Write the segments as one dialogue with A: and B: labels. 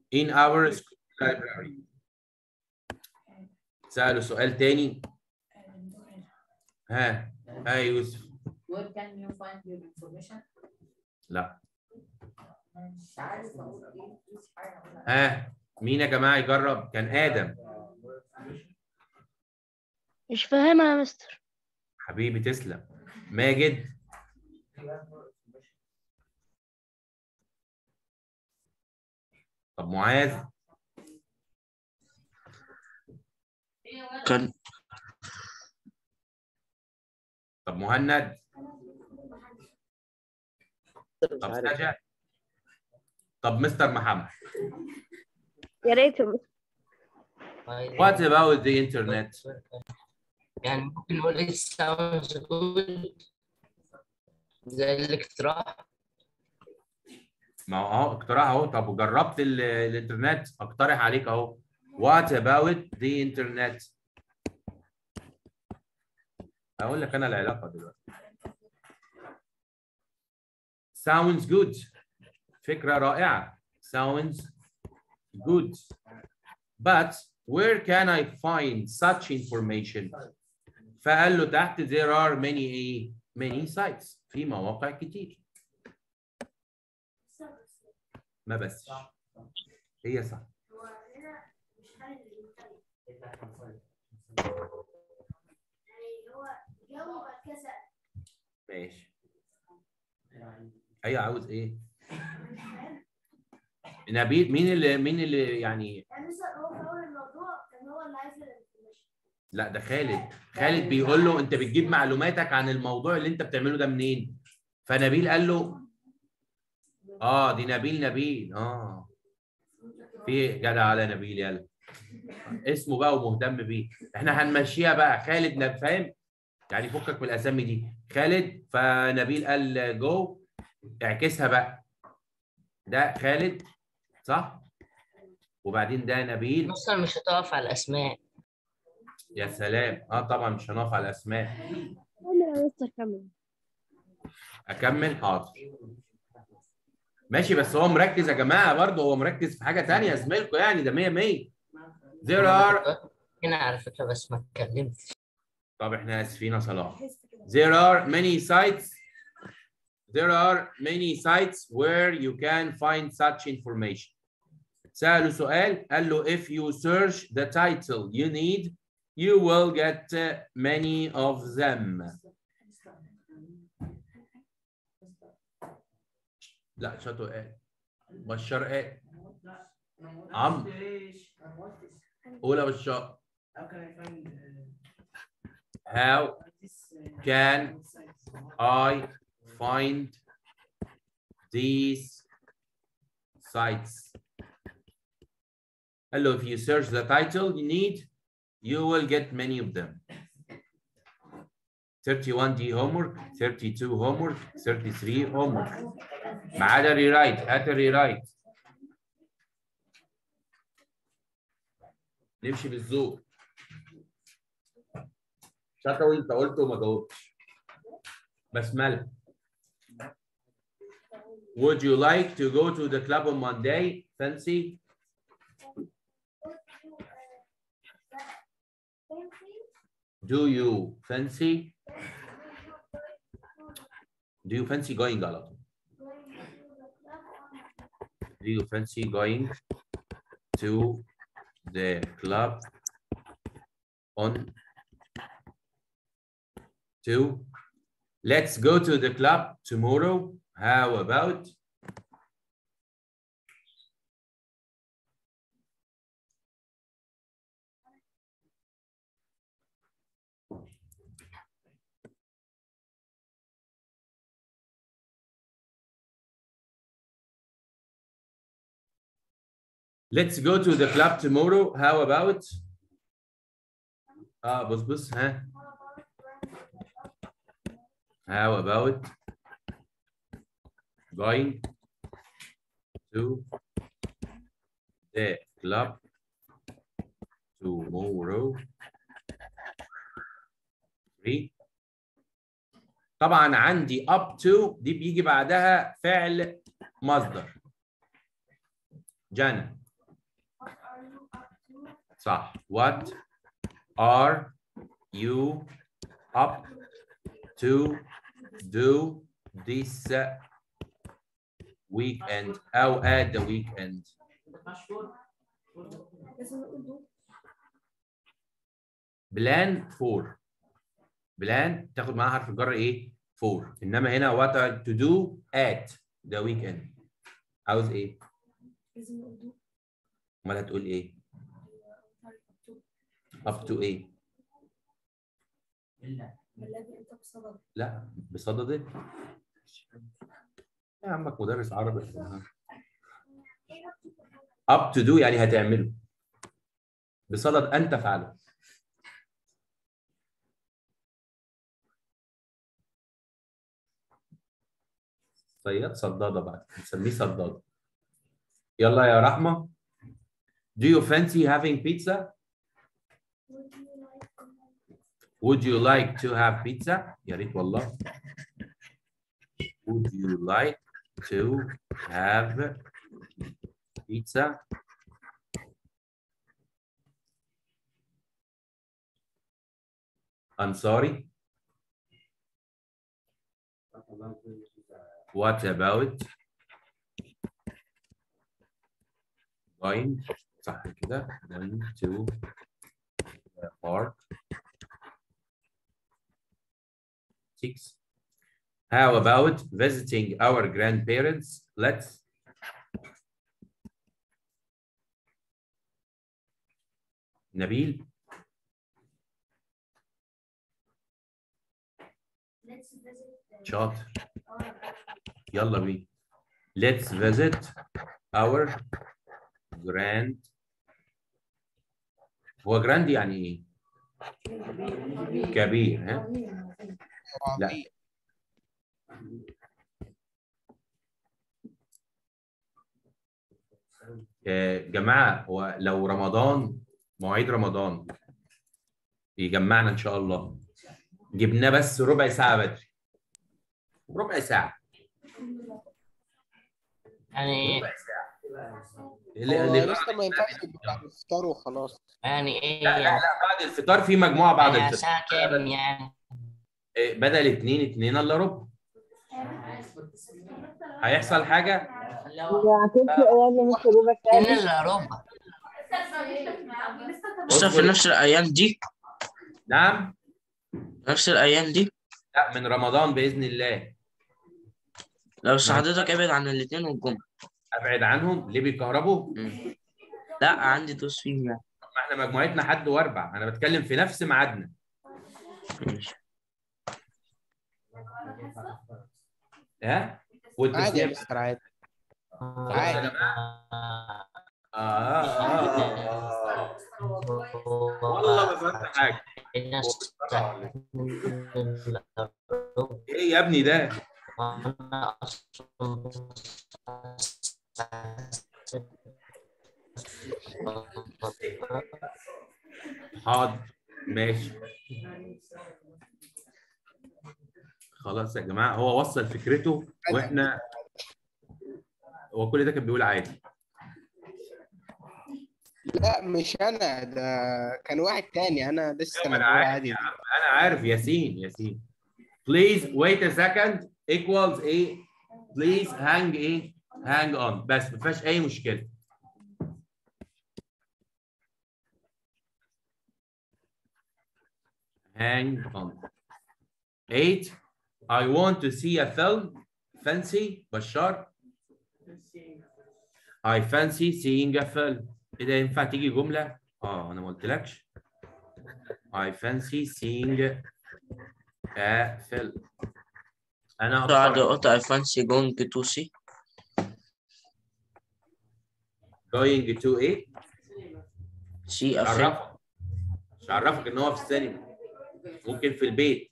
A: in our school library سألوا سؤال تاني ها ها يا يوسف
B: Where can you find your information?
A: لا
B: مش عارف اقول ايه مفيش حاجه أقولها.
A: ها مين يا جماعة يجرب كان آدم
C: مش فاهمها يا مستر
A: حبيبي تسلم ماجد طب معاذ
D: كان
A: طب مهند
D: مش
A: طب
D: عارف
A: سجا طب مستر محمد
C: يا ريت يا مستر
A: what about the internet
E: يعني ممكن نقول ايه sounds good زي الاقتراح
A: ما هو اهو اقتراح اهو طب وجربت ال- الانترنت اقترح عليك اهو what about the internet هقول لك انا العلاقه دلوقتي sounds good فكره رائعه sounds good but where can I find such information فقال له تحت there are many ايه many sites في مواقع كتير ما بس هي صح ماشي ايوه عاوز ايه نبيل مين اللي مين اللي يعني
F: يعني مثلا هو في اول الموضوع كان هو اللي عايز الانفورميشن
A: لا ده خالد خالد بيقول له انت بتجيب معلوماتك عن الموضوع اللي انت بتعمله ده منين فنبيل قال له اه دي نبيل نبيل اه في جدع على نبيل يلا اسمه بقى ومهتم بيه احنا هنمشيها بقى خالد نب- فاهم يعني فكك من الاسامي دي خالد فنبيل قال جو اعكسها بقى ده خالد صح وبعدين ده نبيل
E: اصلا مش هتقف على الاسماء
A: يا سلام اه طبعا مش هنقف على الاسماء
C: كمل يا مستر كمل
A: اكمل حاضر ماشي بس هو مركز يا جماعه برضه هو مركز في حاجه تانية زميلكم يعني ده 100 100 there are
E: هنا على فكره بس ما اتكلمتش
A: طب احنا اسفين يا صلاح there are many sites there are many sites where you can find such information سأله سؤال قال له if you search the title you need you will get uh, many of them لا شاتو قال بشار قال عمرو قول يا بشار how can I find these sites قال له if you search the title you need you will get many of them 31D homework 32 homework 33 homework ما عدا ريرايت هات الريرايت نمشي بالذوق شكوي انت قلت وما جاوبتش بسملة Would you like to go to the club on Monday, Fancy? Do you fancy? Do you fancy going على طول? Do you fancy going to the club on two? Let's go to the club tomorrow. How about? Let's go to the club tomorrow. How about? اه بص بص ها How about going to the club tomorrow? Three. طبعا عندي up to دي بيجي بعدها فعل مصدر. جنى صح what are you up to do this weekend أو at the weekend
B: لازم نقول دول
A: بلان فور بلان تاخد معاها حرف الجر ايه؟ فور انما هنا what are to do at the weekend عاوز ايه؟
B: لازم نقول دول
A: امال هتقول ايه؟ up to ايه؟
B: بنلاقي انت بصدد
A: لا بصدد ايه؟ يا عمك مدرس عربي up to do يعني هتعمله بصدد ان تفعله صياد صدادة بعد نسميه صدادة يلا يا رحمة Do you fancy having pizza? Would you like to have pizza? يا ريت والله. Would you like to have pizza? I'm sorry. What about going صح كده going to the park six how about visiting our grandparents let's نبيل
F: Let's visit.
A: شاطر يلا بينا let's visit our grand هو جراند يعني ايه؟ كبير ها؟ لا يا جماعة هو لو رمضان مواعيد رمضان يجمعنا إن شاء الله جبناه بس ربع ساعة بدري ربع ساعة
E: يعني
A: ربع ساعة
D: هو
A: اللي-
D: لسه ما ينفعش يبقى بعد الفطار وخلاص
E: يعني ايه
A: لا لا
E: يعني
A: لا بعد الفطار في مجموعة بعد
E: يعني
A: الفطار
E: الساعة كام يعني
A: إيه، بدل اتنين اتنين الا ربع هيحصل حاجة
C: هتمشي ايام نص ربع
E: اتنين
C: ساعة
E: الا ربع
G: لسه في نفس الأيام دي
A: نعم
G: نفس الأيام دي
A: لا من رمضان بإذن الله
G: لو بس حضرتك ابعد عن الاثنين والجمعة
A: أبعد عنهم ليه بيكهربوا؟
G: لا عندي دوس فيهم يعني
A: ما احنا مجموعتنا حد واربع أنا بتكلم في نفس ميعادنا
G: ماشي.
A: ها؟
D: عادي
A: والتسليم
D: يا مستر عادي
A: خلاص يا
D: عادي.
A: جماعة آه آه آه آه. والله ما فهمت حاجة
E: الناس
A: إيه يا ابني ده؟
E: وانا اصلا
A: حاضر ماشي خلاص يا جماعة هو وصل فكرته وإحنا هو كل ده كان بيقول عادي
D: لا مش انا ده كان واحد تاني انا لسه
A: أيوة، ما
D: انا
A: أنا
D: بقول
A: عارف
D: عادي
A: يا عم أنا عارف ياسين ياسين please wait a second equals إيه please hang إيه hang on بس ما فيهاش أي مشكلة hang on eight I want to see a film fancy بشار I fancy seeing a film ايه ده ينفع تيجي جملة؟ اه انا ما قلتلكش I fancy seeing a film انا
G: بعد
A: اختار
G: قطع فانسي جونج تو سي
A: going to ايه؟
G: سي افلام
A: عرفك مش عرفك ان هو في السينما ممكن في البيت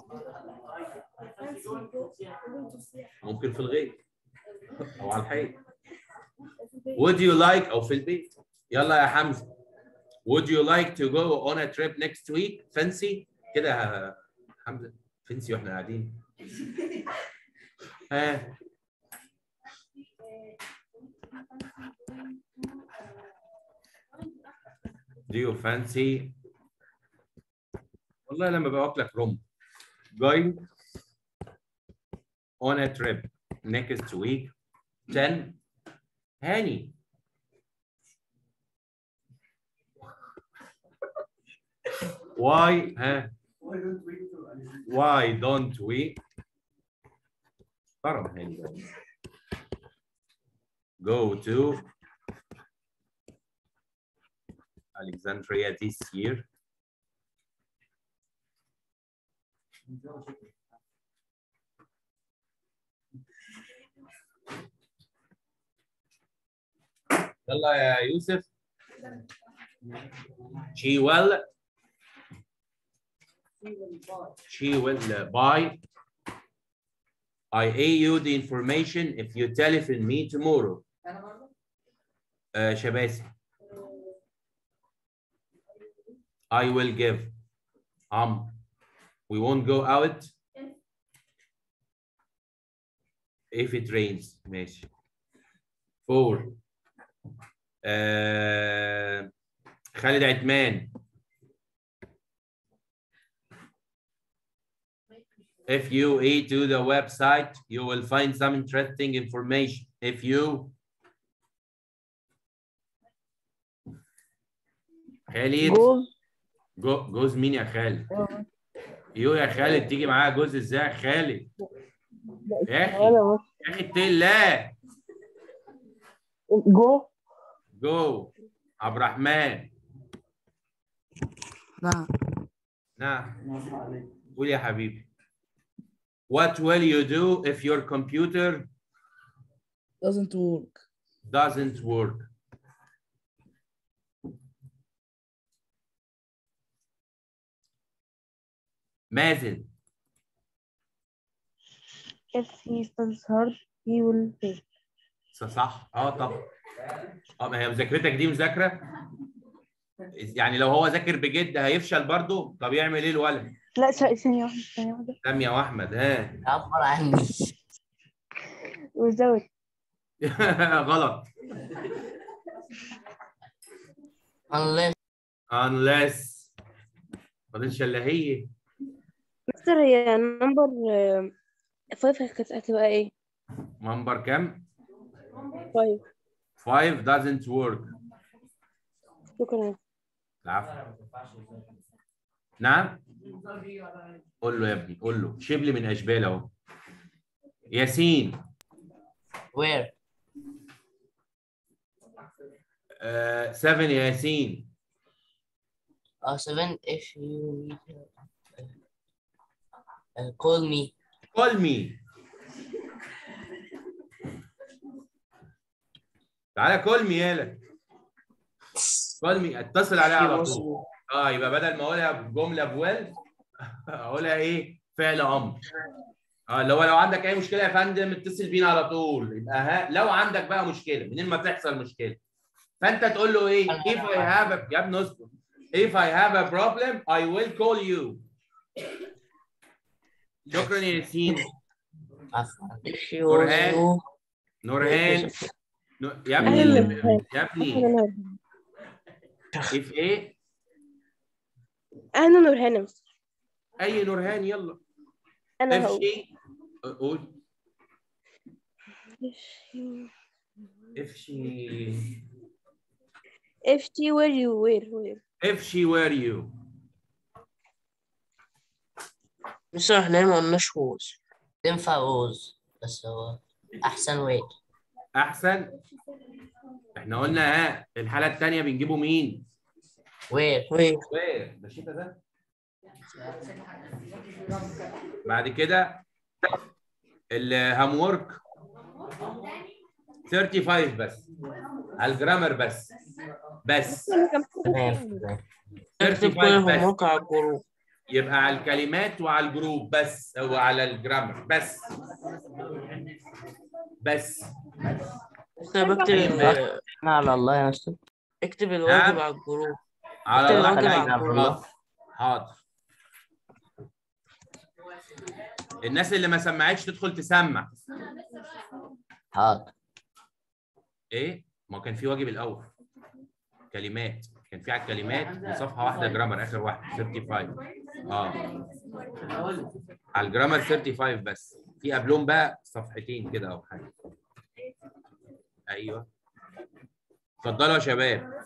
A: ممكن في الغيط او على الحيط would you like او في البيت يلا يا حمزه would you like to go on a trip next week fancy كده يا حمزه fancy واحنا قاعدين ها Do you fancy والله لما بوكلك رم going on a trip next week 10 هاني why ها why don't we محترم هاني ده. go to Alexandria this year يلا يا يوسف she will she will buy I owe you the information if you telephone me tomorrow
B: انا برضه
A: uh, شباسي I will give um we won't go out if it rains ماشي four uh, خالد عثمان If you eat to the website, you will find some interesting information. If you خالد
C: جوز
A: جو- جوز مين يا خالد؟ يو يا خالد تيجي معايا جوز ازاي يا خالد؟ يا اخي
C: ولا بص
A: يا اخي اتقي الله
C: جو
A: جو عبد الرحمن
H: نعم
A: نعم قول يا حبيبي What will you do if your computer
H: doesn't work
A: doesn't work? مازن
C: if he studies hard he will pay
A: ص- صح اه طبعا اه ما هي مذاكرتك دي مذاكره يعني لو هو ذاكر بجد هيفشل برضه طب يعمل ايه الولد
C: لا ث- ثانية واحدة ثانية واحدة
A: سامية واحمد ها
E: عبر عني
C: وزود
A: غلط
E: unless
A: unless فاضلش الا هي
C: مستر هي نمبر فايف كانت هتبقى ايه؟
A: منبر كام
C: فايف
A: 5 doesn't work
C: شكرا
A: العفو نعم قول له يا ابني قول له شبل من اشبال اهو ياسين
E: where
A: 7 يا ياسين
E: uh, seven if you need uh, uh, call me
A: call me تعالى كول مي يالا كول مي اتصل عليها على طول اه يبقى بدل ما اقولها بجمله بويل اقولها ايه فعل امر اه اللي هو لو عندك اي مشكله يا فندم اتصل بينا على طول يبقى ها لو عندك بقى مشكله منين ما تحصل مشكله فانت تقول له ايه if I have a يا ابني اصبر if I have a problem I will call you شكرا يا ياسين
E: عفوا if you
A: نورهان.
E: want
A: نورهان نو- يا ابني
C: أهلا
A: اللي-
C: وسهلا.
A: يا ابني
C: أهلا
A: if ايه
C: أهلا نورهان مستر
A: اي نورهان يلا
C: أنا
A: if
C: هو
A: she قول if she
C: if she were you where where
A: if she were you
G: بس احنا ما قلناش ووز
E: تنفع ووز بس هو أحسن way
A: احسن احنا قلنا ها الحاله الثانيه بنجيبه مين
E: where
G: وين
A: وين ده الشتا ده بعد كده الهام ورك 35 بس على الجرامر بس بس
E: تمام تمام.
G: اكتب كل
A: 35 بس
G: هموك على الجروب
A: يبقى على الكلمات وعلى الجروب بس او على الجرامر بس بس
G: اكتب اكتب
E: أيوة. أنا على الله يا مستر
G: اكتب الواجب
A: نعم.
G: على الجروب
A: على
G: اكتب
A: الله
G: الواجب
A: كده.
G: على الجروب
E: الله.
A: حاضر الناس اللي ما سمعتش تدخل تسمع
E: حاضر
A: ايه ما كان في واجب الاول كلمات كان في على الكلمات صفحه واحده جرامر اخر واحده 35 اه على الجرامر 35 بس في قبلهم بقى صفحتين كده او حاجه ايوه اتفضلوا يا شباب